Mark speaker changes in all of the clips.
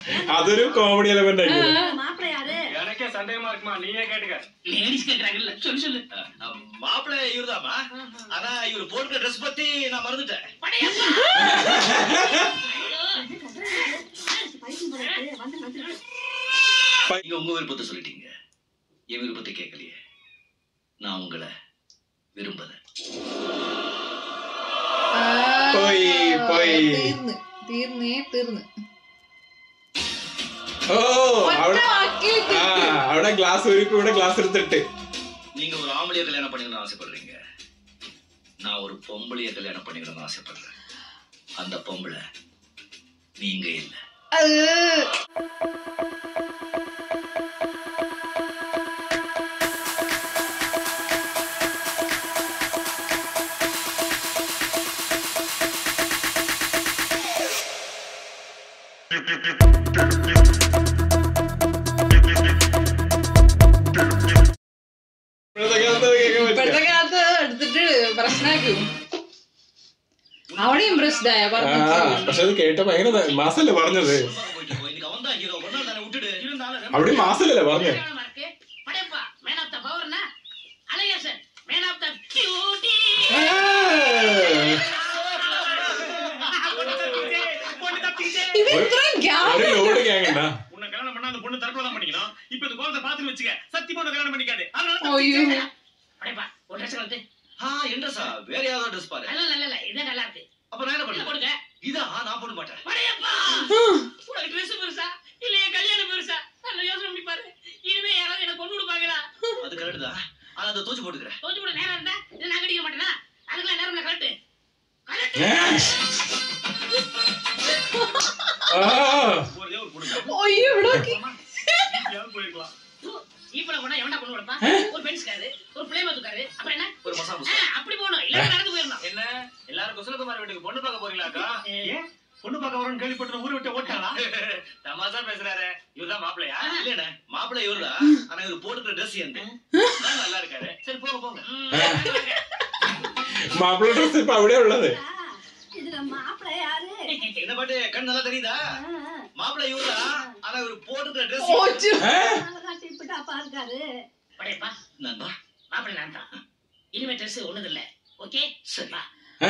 Speaker 1: അതൊരു comedy element ആയിരുന്നു
Speaker 2: மாப்பிள்ளை யாரு
Speaker 3: எனக்கே சந்தேகமா இருக்குமா நீயே கேட்டுக்க
Speaker 4: லேடிஸ் கேக்குறாங்கல்ல சொல்லு சொல்லு
Speaker 5: மாப்பிள்ளை இவருதாம்மா ஆனா இவர் போட்டுக்க ட்ரெஸ் பத்தி நான் மறந்துட்டேன்
Speaker 4: படையப்பா
Speaker 2: பைத்தியம் போல இருக்கு. வந்து வந்துருக்கு.
Speaker 5: நீங்க உங்க விருப்பத்தை சொல்லிட்டீங்க என் விருப்பத்தை கேட்கலையே நான் உங்களை விரும்பல
Speaker 1: പോയി പോയി
Speaker 6: തീർന്ന് തീർന്നേ തീർന്ന്
Speaker 1: ഓ
Speaker 6: ഒറ്റ
Speaker 1: അവിടെ
Speaker 6: വാക്കിൽ
Speaker 1: ആ അവിടെ ഗ്ലാസ് ഒരുക്കും ഇവിടെ ഗ്ലാസ് എടുത്തിട്ട്
Speaker 5: நீங்க ஒரு ஆம்பளைய கல்யாணம் பண்ணிக்கணும்னு ஆசைப்படுறீங்க நான் ஒரு பொம்பளைய கல்யாணம் பண்ணிக்கணும்னு ஆசைப்படுறேன் அந்த பொம்பளை நீங்க இல்ல
Speaker 1: ഇപ്പോഴത്തെ കാലത്ത് അത് കേൾക്കാൻ
Speaker 6: ഇപ്പോഴത്തെ
Speaker 1: പറ്റില്ല.
Speaker 6: കാലത്ത് എടുത്തിട്ട് പ്രശ്നമാക്കും അവിടെ ഇംപ്രസ്ഡ് ആയ
Speaker 1: ആ
Speaker 6: പറഞ്ഞു
Speaker 1: പക്ഷെ അത് കേട്ട ഭയങ്കര മാസല്ലേ പറഞ്ഞത്
Speaker 5: போயிட்டு இருக்கோம். இன்னைக்கு அவன் தான் ஹீரோ ஒரு நாள் தானே விட்டுடு
Speaker 3: இருந்தாலும்
Speaker 1: അവിടെ മാസല്ലേ പറഞ്ഞത്
Speaker 4: கல்யாணமா இருக்கு படையப்பா மேன் ஆஃப் த பவர்னா Alagesan man of the beauty
Speaker 1: ആ.
Speaker 3: பொண்ணு தப்பிச்சே
Speaker 6: ഇത് ഇത്രയും ഗ്യാപ്പ്
Speaker 1: ഒരു ലോഡ് കേങ്ങണ്ട
Speaker 3: உன்னை கல்யாணம் பண்ணா அந்த பொண்ணு தற்கொலை தான் பண்ணிக்கணும் இப்ப இந்த கோலத்தை பாத்துன்னு வச்சுக்க சத்தியமா உன்னை கல்யாணம் பண்ணிக்காது அதனால
Speaker 6: അയ്യോ
Speaker 4: படையப்பா ஒரு ட்ரெஸ் கலத்து
Speaker 5: ஆ என்றசா வேற யாராவது ட்ரெஸ் பாரு
Speaker 4: அதெல்லாம் நல்ல இல்ல இதே நல்லா இருக்கு
Speaker 5: அப்ப நான் என்ன
Speaker 4: இதை
Speaker 5: பண்ணுவேன்
Speaker 4: கொடுங்க
Speaker 5: இதா நான் போட மாட்டேன்
Speaker 4: படையப்பா உனக்கு ட்ரெஸ் பெருசா இல்ல என் கல்யாணம் பெருசா நல்ல யோசனை பண்ணி பாரு இனிமே யாராவது என்ன கொண்டு விடுப்பாங்களா
Speaker 5: அது கரெக்ட் தான் ஆனா அதை தூச்சு போட்டுக்கிறேன்
Speaker 4: தோச்சு கூட நேரம் இருந்தா இதை நான் கட்டிக்க மாட்டேனா அதுக்கெல்லாம் நேரம் இல்லை கலட்டு கலட்டு
Speaker 1: ആ
Speaker 3: ஒரே ஒரு பொண்ணு
Speaker 6: അയ്യോ ഇവിടെ നോക്കി
Speaker 3: எங்கேயாவது போயிருக்கலாம்
Speaker 4: இப்பல போனா எவனா கொண்டு விடப்பா ஒரு பென்ஸ்காரு ஒரு பிளே மதுக்காரு அப்புறம் என்ன
Speaker 5: ஒரு மசாலா
Speaker 4: ஆ,
Speaker 5: முசா
Speaker 4: அப்படி போகணும் இல்ல நடந்து போயிடணும்
Speaker 3: என்ன எல்லாரும் குசலகுமார் வீட்டுக்கு பொண்ணு பார்க்க போறீங்களாக்கா
Speaker 4: ஏ.
Speaker 3: ஏன் பொண்ணு பார்க்க வரோம்னு கேள்விப்பட்டு ஊரை விட்டு ஓட்டாளா தமாசா பேசுறாரு இவர்தான் மாப்பிள்ளையா
Speaker 5: இல்லண்ணே மாப்பிள்ளை இவருதான் ஆனா இவர் போட்டுக்கிற ட்ரெஸ் எந்த
Speaker 3: தான் நல்லா இருக்காரு சரி போங்க போங்க
Speaker 4: ம், வாங்க, வாங்க.
Speaker 1: മാപ്പിള ഡ്രസ് ഇപ്പൊ അവിടെ ഉള്ളത്
Speaker 2: இதுல மாப்பிள்ளை யாரு
Speaker 5: என்ன பாட்டு கண் நல்லா தெரியுதா
Speaker 2: ஆ,
Speaker 5: மாப்பிள்ளை இவருதான் ஆனா இவர் போட்டுக்கிற ட்ரெஸ்
Speaker 6: ഓച്ചു
Speaker 2: நல்லா டிப்பிட்டாப்பா இருக்காரு
Speaker 4: படையப்பா
Speaker 5: நண்பா
Speaker 4: மாப்பிள்ளை நான் தான் இனிமே ட்ரெஸ் ஒண்ணுது இல்ல ஓகே
Speaker 5: சரி
Speaker 4: வா.
Speaker 1: ആ.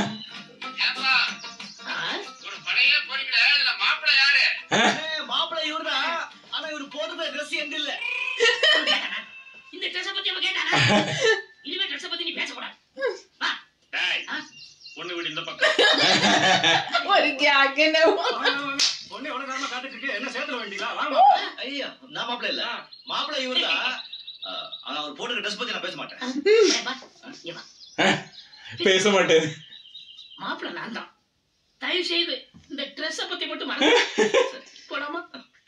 Speaker 4: ஆ,
Speaker 7: ஒரு படையே போறீங்களே அதுல மாப்பிள்ளை யாரு
Speaker 5: ஏய், மாப்பிள்ளை இவருதான் ஆனா இவர் போட்டுக்கிற ட்ரெஸ் எந்த இல்ல
Speaker 4: அவன் கேட்டானா? இந்த ட்ரெஸ் பத்தி அவன் கேட்டானா இனிமே ட்ரெஸ் பத்தி நீ பேசக்கூடாது வா
Speaker 3: டேய்
Speaker 4: ஆ?
Speaker 3: பொண்ணு வீடு இந்த பக்கம்
Speaker 6: ഒരു ഗ്യാഗനെ
Speaker 3: பொண்ணு எவ்வளவு நேரமா காத்துட்டு இருக்கு என்ன சேர்த்துல வேண்டிங்களா வாங்க மாப்பிள்ளை.
Speaker 5: ஐயா நான் மாப்பிள்ளை இல்ல மாப்பிள்ளை இவருதான் ஆ, ஆனா அவர் போட்டுக்கிற ட்ரெஸ் பத்தி நான் பேச மாட்டேன்
Speaker 4: படையப்பா, இங்க வா.
Speaker 1: പേസ മാട്ടേ
Speaker 4: மாப்பிள்ளை நான் தான் தயவு செய்து இந்த ட்ரெஸ் பத்தி மட்டும் மறந்து போடாமா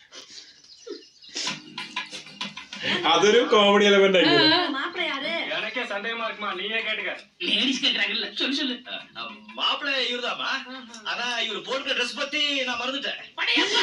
Speaker 1: അതൊരു കോമഡി എലമെന്റ് ആയിരുന്നു
Speaker 2: மாப்பிள்ளை யாரு
Speaker 3: எனக்கே சந்தேகமா இருக்குமா நீயே கேட்டுக்க
Speaker 4: லேடிஸ் கேக்குறாங்கல்ல சொல்லு சொல்லு
Speaker 5: ஆ, மாப்பிள்ளை இவருதாம்மா ஆனா இவர் போட்டுக்கிற ட்ரெஸ் பத்தி நான் மறந்துட்டேன்
Speaker 4: படையப்பா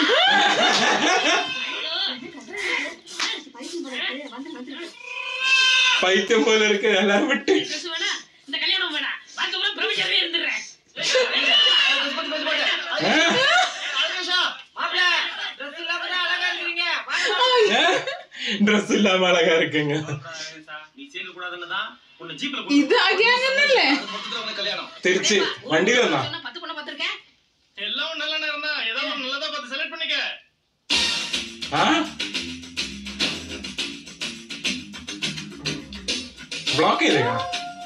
Speaker 2: பைத்தியம் போல இருக்கு. வந்து வந்துருக்கு.
Speaker 1: പൈത്യം പോലെ ഇருக்கு എല്ലാം വിട്ട്
Speaker 4: ட்ரெஸ் வேணா இந்த கல்யாணம் வேணா பார்க்க கூட பிரபஞ்சமே இருந்துடுறேன்
Speaker 5: ட்ரெஸ் பத்தி பேச மாட்டேன்
Speaker 1: ഏ?
Speaker 5: அழகேஷா, மாப்பிள்ளை ட்ரெஸ் இல்லாம தான் அழகா இருக்கிறீங்க
Speaker 1: ഏ? ഡ്രസ് ഇല്ലാമ അഴകാ இருக்குங்க
Speaker 3: நீ சேர்க்க கூடாதுன்னு தான் உன்னை ஜீப்ல
Speaker 6: ഇത് ആ ഗ്യാങ്ങന്നല്ലേ
Speaker 5: அது மொத்தத்துல உனக்கு கல்யாணம்
Speaker 1: തിരിച്ച് വണ്ടിയിൽ വന്നാ
Speaker 4: சொன்னா பத்து பொண்ணை பார்த்திருக்கேன்
Speaker 3: எல்லாம் நல்ல நேரம் தான் ஏதாவது ஒண்ணு நல்லதா பார்த்து செலக்ட் பண்ணிக்க
Speaker 1: ആ ബ്ലോക്ക് ചെയ്തേക്കണം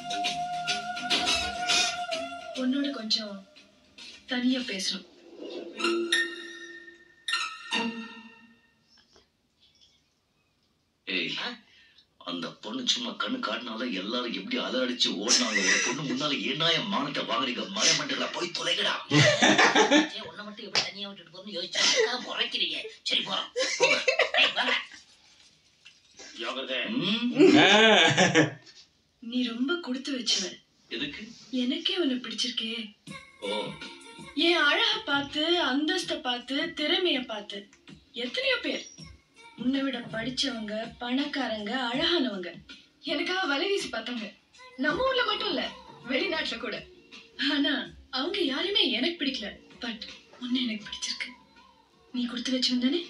Speaker 8: உன்னோட கொஞ்சம் தனியா பேசணும்
Speaker 5: ஏய் அந்த பொண்ணு சும்மா கண்ணு காட்டினால எல்லாரும் எப்படி அலறடிச்சு ஓடினாங்க ஒரு பொண்ணு முன்னால ஏன்னா என் மானத்தை வாங்குறீங்க மலை மண்டல போய் தொலைங்கடா
Speaker 4: சரி, உன்னை மட்டும் எப்படி தனியா விட்டுட்டு போறோம்னு யோசிச்சா அதுக்காக முறைக்கிறீங்க சரி போறோம் ஏய், வாங்க.
Speaker 3: யோகதே
Speaker 5: ம்,
Speaker 1: ആ.
Speaker 8: நீ ரொம்ப கொடுத்து வச்சவ
Speaker 5: எதுக்கு
Speaker 8: எனக்கே உன்னை பிடிச்சிருக்கே
Speaker 5: ஓ
Speaker 8: என் அழக பார்த்து அந்தஸ்த பார்த்து திறமைய பார்த்து எத்தனையோ பேர் உன்னை விட படிச்சவங்க பணக்காரங்க அழகானவங்க எனக்காக வலை வீசி பார்த்தாங்க நம்ம ஊர்ல மட்டும் இல்ல வெளிநாட்டுல கூட ஆனா அவங்க யாருமே எனக்கு பிடிக்கல பட் உன்னை எனக்கு பிடிச்சிருக்கு நீ கொடுத்து வச்சவன் தானே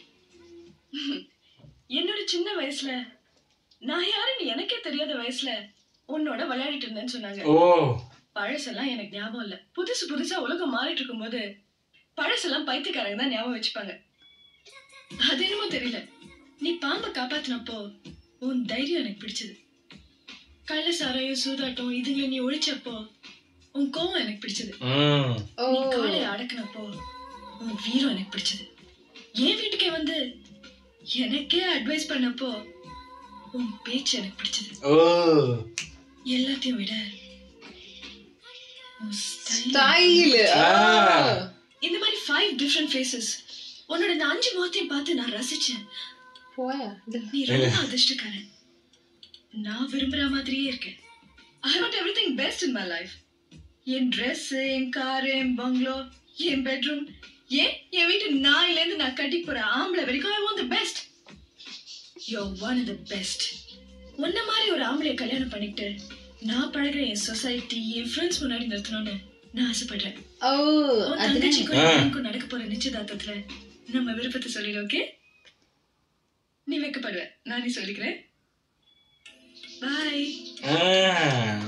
Speaker 8: என்னோட சின்ன வயசுல நான் யாருன்னு எனக்கே தெரியாத வயசுல உன்னோட விளையாடிட்டு இருந்தேன்னு சொன்னாங்க
Speaker 1: ஓ
Speaker 8: பழசெல்லாம் எனக்கு ஞாபகம் இல்ல புதுசு புதுசா உலகம் மாறிட்டு இருக்கும்போது பழசெல்லாம் பைத்தியக்காரங்க தான் ஞாபகம் வச்சுப்பாங்க அது என்னமோ தெரியல நீ பாம்பை காப்பாத்தினப்போ உன் தைரியம் எனக்கு பிடிச்சது கள்ள சாராயம் சூதாட்டம் இதுங்களை நீ ஒழிச்சப்போ உன் கோவம் எனக்கு பிடிச்சது
Speaker 1: ம்
Speaker 6: ஓ
Speaker 8: நீ காளைய அடக்குனப்போ உன் வீரம் எனக்கு பிடிச்சது என் வீட்டுக்கே வந்து எனக்கே அட்வைஸ் பண்ணப்போ உன் பேச்சு எனக்கு பிடிச்சது
Speaker 1: ஓ
Speaker 8: எல்லாத்தையும் விட உன் style
Speaker 6: ஸ்டைல்
Speaker 1: Ah.
Speaker 8: இந்த மாதிரி ஃபைவ் டிஃப்ரெண்ட் ஃபேஸஸ் உன்னோட இந்த அஞ்சு முகத்தையும் பார்த்து நான் ரசிச்சேன்
Speaker 6: போயா
Speaker 8: நீ ரொம்ப அதிர்ஷ்டக்காரன் நான் விரும்புற மாதிரியே இருக்கேன் I want everything best in my life என் ட்ரெஸ் என் கார் என் பங்களோ என் பெட்ரூம் ஏன் என் வீட்டு நாயிலேருந்து நான் கட்டி போற ஆம்பளை வரைக்கும் ஐ வாண்ட் த பெஸ்ட் யோ ஒன் த பெஸ்ட் உன்ன மாதிரி ஒரு ஆம்பளைய கல்யாணம் பண்ணிட்டு நான் பழகுற என் சொசைட்டி என் ஃப்ரெண்ட்ஸ் முன்னாடி நிறுத்தணும்னு நான் ஆசைப்படுறேன்
Speaker 6: ஓ
Speaker 8: உன்
Speaker 6: அது
Speaker 8: தங்கச்சிக்கும்
Speaker 1: ஆ.
Speaker 8: எனக்கும் நடக்க போற நிச்சயதார்த்தத்துல நம்ம விருப்பத்தை சொல்லிடு ஓகே நீ வைக்கப்படுவ நானே சொல்லிக்கிறேன் பாய்
Speaker 1: ஆ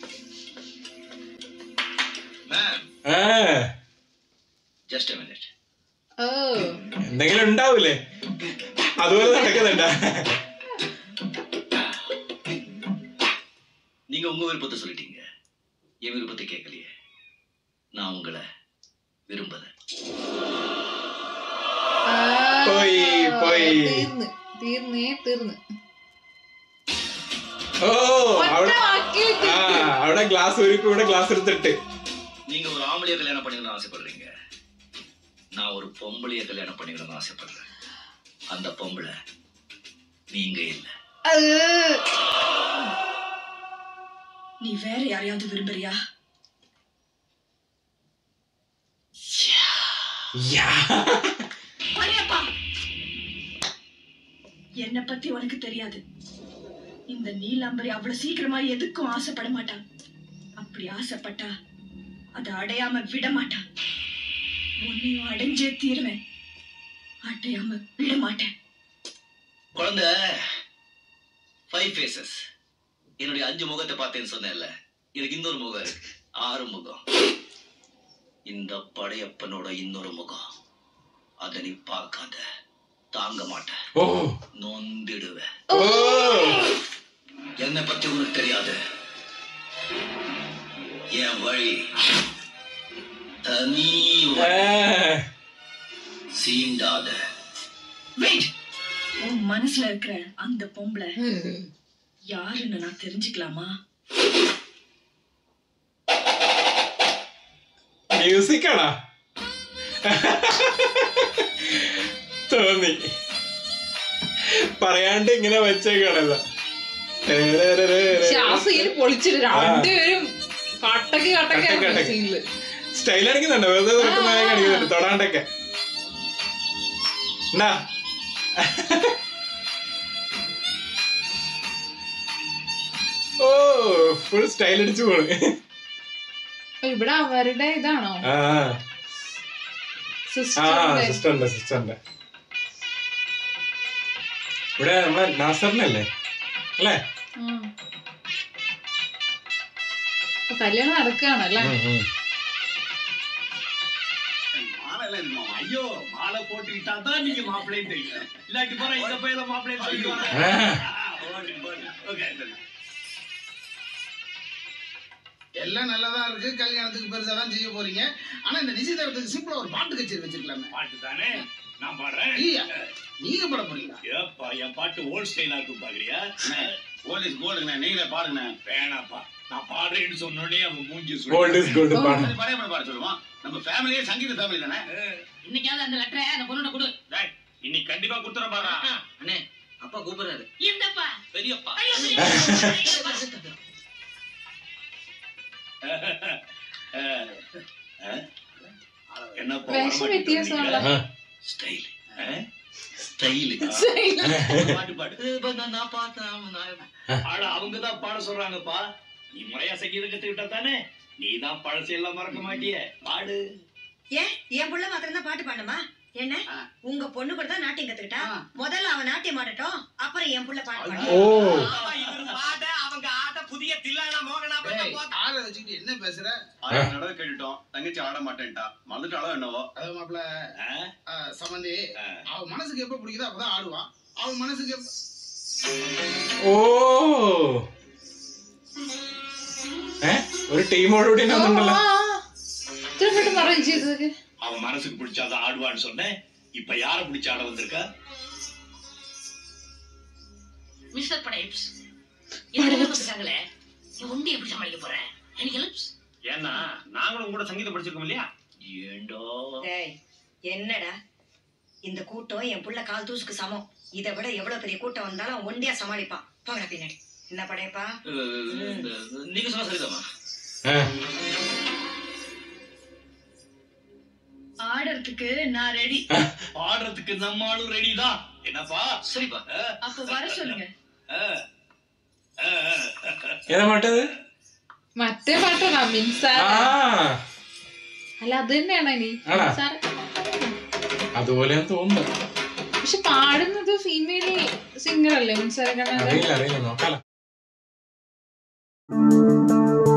Speaker 5: மேம்
Speaker 1: ആ
Speaker 5: ജസ്റ്റ് എ മിനിറ്റ്
Speaker 6: ഓ
Speaker 1: എന്തെങ്കിലും ഉണ്ടാവൂലേ അതുപോലെ നടക്കുന്നുണ്ടാ
Speaker 5: நீங்க உங்க விருப்பத்தை சொல்லிட்டீங்க என் விருப்பத்தை கேட்கலையே நான் உங்களை விரும்பல
Speaker 1: പോയി പോയി
Speaker 6: തീർന്ന് തീർന്നേ തീർന്ന്
Speaker 1: ഓ
Speaker 6: ഒറ്റ
Speaker 1: അവിടെ
Speaker 6: വാക്കിൽ
Speaker 1: ആ അവിടെ ഗ്ലാസ് ഒരുക്കും ഇവിടെ ഗ്ലാസ് എടുത്തിട്ട്
Speaker 5: நீங்க ஒரு ஆம்பளைய கல்யாணம் பண்ணிக்கணும்னு ஆசைப்படுறீங்க நான் ஒரு பொம்பளைய கல்யாணம் பண்ணிக்கணும்னு ஆசைப்படுறேன் அந்த பொம்பளை நீங்க இல்ல
Speaker 8: நீ வேற யாரையாவது விரும்புறியா
Speaker 1: യാ.
Speaker 8: அடேப்பா என்ன பத்தி உனக்கு தெரியாது இந்த நீலாம்பரி அவ்வளவு சீக்கிரமா எதுக்கும் ஆசைப்பட மாட்டான் அப்படி ஆசைப்பட்டா அதை அடையாம விட மாட்டான் உன்னையும் அடைஞ்சே தீருவேன் அடையாம விட மாட்டேன்
Speaker 5: குழந்தை ஃபைவ் ஃபேசஸ் என்னுடைய அஞ்சு முகத்தை பார்த்தேன்னு சொன்னேன்ல எனக்கு இன்னொரு முகம் இருக்கு ஆறு முகம் இந்த படையப்பனோட இன்னொரு முகம் அதை நீ பார்க்காத தாங்க மாட்டேன்
Speaker 1: ഓ
Speaker 5: நொந்திடுவேன்
Speaker 1: ഓ
Speaker 5: என்னை பத்தி உனக்கு தெரியாது என் வழி தனி
Speaker 1: ആ.
Speaker 5: வழி. சீண்டாத
Speaker 8: வெயிட் உன் மனசுல இருக்கிற அந்த பொம்பளை யாருன்னு நான் தெரிஞ்சுக்கலாமா
Speaker 1: മ്യൂസിക് ആണാ തോന്നി പറയാണ്ട് ഇങ്ങനെ വെച്ചേക്കാണല്ലോ
Speaker 6: ശ്വാസം ഇങ്ങനെ പൊളിച്ചിട്ട് രണ്ടുപേരും കട്ടക്ക്
Speaker 1: കട്ടക്ക്
Speaker 6: കട്ടക്ക്
Speaker 1: കട്ടക്ക്.
Speaker 6: സീനില്
Speaker 1: സ്റ്റൈൽ അടിക്കുന്നുണ്ട് വെറുതെ തുറക്കുന്നതായി കാണിക്കുന്നുണ്ട് തൊടാണ്ടൊക്കെ എന്നാ ഓ ഫുൾ സ്റ്റൈൽ അടിച്ചു പോണ്
Speaker 6: ഇവിടെ അവരുടെ ഇതാണോ
Speaker 1: ആ ആ
Speaker 6: സിസ്റ്ററിന്റെ
Speaker 1: സിസ്റ്ററിന്റെ സിസ്റ്ററിന്റെ ഇവിടെ നമ്മളെ നാസറിനല്ലേ അല്ലേ
Speaker 6: കല്യാണം നടക്കുകയാണല്ലേ
Speaker 1: ഉം, ഉം.
Speaker 3: மாலை இல்ல மாமா. ஐயோ மாலை போட்டுக்கிட்டா தான் நீங்க மாப்பிள்ளைன்னு தெரியும் இல்லாட்டி போற இந்த பையில மாப்பிள்ளைன்னு சொல்லிடுவாங்க
Speaker 1: ആ,
Speaker 3: ஓகே
Speaker 7: எல்லாம் நல்லதா இருக்கு கல்யாணத்துக்கு பெருசா தான் செய்ய போறீங்க ஆனா இந்த நிச்சயதார்த்தத்துக்கு சிம்பிளா ஒரு பாட்டு கச்சேரி வச்சிருக்கலாமே
Speaker 3: பாட்டு தானே நான் பாடுறேன்
Speaker 7: இல்லையா நீங்க பாட போறீங்களா
Speaker 3: ஏப்பா என் பாட்டு ஓல்ட் ஸ்டைலா இருக்கும் பாக்குறியா
Speaker 7: போலீஸ் போடுங்கண்ணே நீங்களே பாடுங்க
Speaker 3: வேணாப்பா நான் பாடுறேன்னு சொன்னோடனே அவன் மூஞ்சி
Speaker 1: gold is gold பாடு
Speaker 7: பழைய பண்ண பாட சொல்லுவோம் நம்ம ஃபேமிலியே சங்கீத ஃபேமிலி தானே
Speaker 4: இன்னைக்காவது அந்த லெட்டரை அந்த பொண்ணோட கொடு
Speaker 3: இன்னைக்கு கண்டிப்பா குடுத்துற பாரு
Speaker 5: அண்ணே அப்பா கூப்பிடுறாரு
Speaker 4: இந்தப்பா
Speaker 5: பெரியப்பா
Speaker 4: ஐயோ, பெரியப்பா.
Speaker 3: என்னப்பா
Speaker 6: വേഷം വ്യത്യാസമുള്ള
Speaker 5: ஸ்டைல் ஸ்டைல்
Speaker 3: பாட்டு பாடு
Speaker 5: நான் பார்த்தேன்
Speaker 3: ஆனா அவங்க தான் பாட சொல்றாங்கப்பா நீ முறையா சங்கீதம் கத்துக்கிட்டா தானே நீ தான் பழசையெல்லாம் மறக்க மாட்டிய பாடு
Speaker 2: ஏன் என் புள்ள மாத்திரம் தான் பாட்டு பாடணுமா
Speaker 9: என்ன
Speaker 7: ஆ.
Speaker 9: உங்க பொண்ணு கூட தான் நாட்டியம் கத்துக்கிட்டா
Speaker 7: ஆ.
Speaker 9: முதல்ல அவன் நாட்டியம் ஆடட்டும் அப்புறம் என் புள்ள பாட்டு
Speaker 1: ஓ
Speaker 9: பாடட்டும்.
Speaker 3: ஆமா, இவரு பாட அவங்க ஆட புதிய தில்லானா மோகனா பண்ண
Speaker 7: ஏய்,
Speaker 3: போதா
Speaker 7: ஆளை வச்சுக்கிட்டு என்ன பேசுற
Speaker 3: ஆயிரம் தடவை கேட்டுட்டோம் தங்கச்சி ஆட மாட்டேன்ட்டா மறந்துட்டாலோ என்னவோ
Speaker 7: அது மாப்பிள
Speaker 3: ஆ?
Speaker 7: சம்பந்தி
Speaker 3: ஆ.
Speaker 7: அவ மனசுக்கு எப்ப பிடிக்குதோ அப்பதான் ஆடுவான் அவ மனசுக்கு எப்ப
Speaker 1: ഓ ഏ ഒരു ടീമോടുകൂടി വന്നിട്ടുണ്ടല്ലോ
Speaker 6: ഇത്ര പറയും ചെയ്തത്
Speaker 3: அவன் மனசுக்கு பிடிச்சாதான் ஆடுவான்னு சொன்னேன் இப்ப யார பிடிச்ச ஆட வந்திருக்கா
Speaker 4: மிஸ்டர் படைப்ஸ் என்ன பார்த்துட்டாங்களே நீ ஒண்டி எப்படி சமாளிக்க போற எனக்கு ஹெல்ப்ஸ்
Speaker 3: ஏன்னா நாங்களும் கூட சங்கீதம் படிச்சிருக்கோம் இல்லையா
Speaker 5: ஏண்டா
Speaker 9: டேய் என்னடா இந்த கூட்டம் என் புள்ள கால் தூசுக்கு சமம் இதை விட எவ்வளவு பெரிய கூட்டம் வந்தாலும் அவன் ஒண்டியா சமாளிப்பான் போங்கடா பின்னாடி என்ன படையப்பா
Speaker 5: நீங்க சொன்ன சரிதாம்மா
Speaker 1: ഏ
Speaker 8: ஆடுறதுக்கு நான் ரெடி
Speaker 3: பாடுறதுக்கு நம்ம ஆளும் ரெடி தான் என்னப்பா
Speaker 5: சரிப்பா
Speaker 8: அப்ப வர சொல்லுங்க
Speaker 1: ഏതാ പാട്ടത്
Speaker 6: മറ്റേ പാട്ടാണോ മിൻസാര
Speaker 1: ആ
Speaker 6: അല്ല അത് തന്നെയാണോ ഇനി
Speaker 1: ആണോ?
Speaker 6: മിൻസാര
Speaker 1: അതുപോലെയാന്ന് തോന്നുന്നു
Speaker 6: പക്ഷെ പാടുന്നത് ഫീമെയിൽ സിംഗർ അല്ലേ മിൻസാര കണ്ണാതെ
Speaker 1: അറിയില്ല അറിയില്ല നോക്കാലോ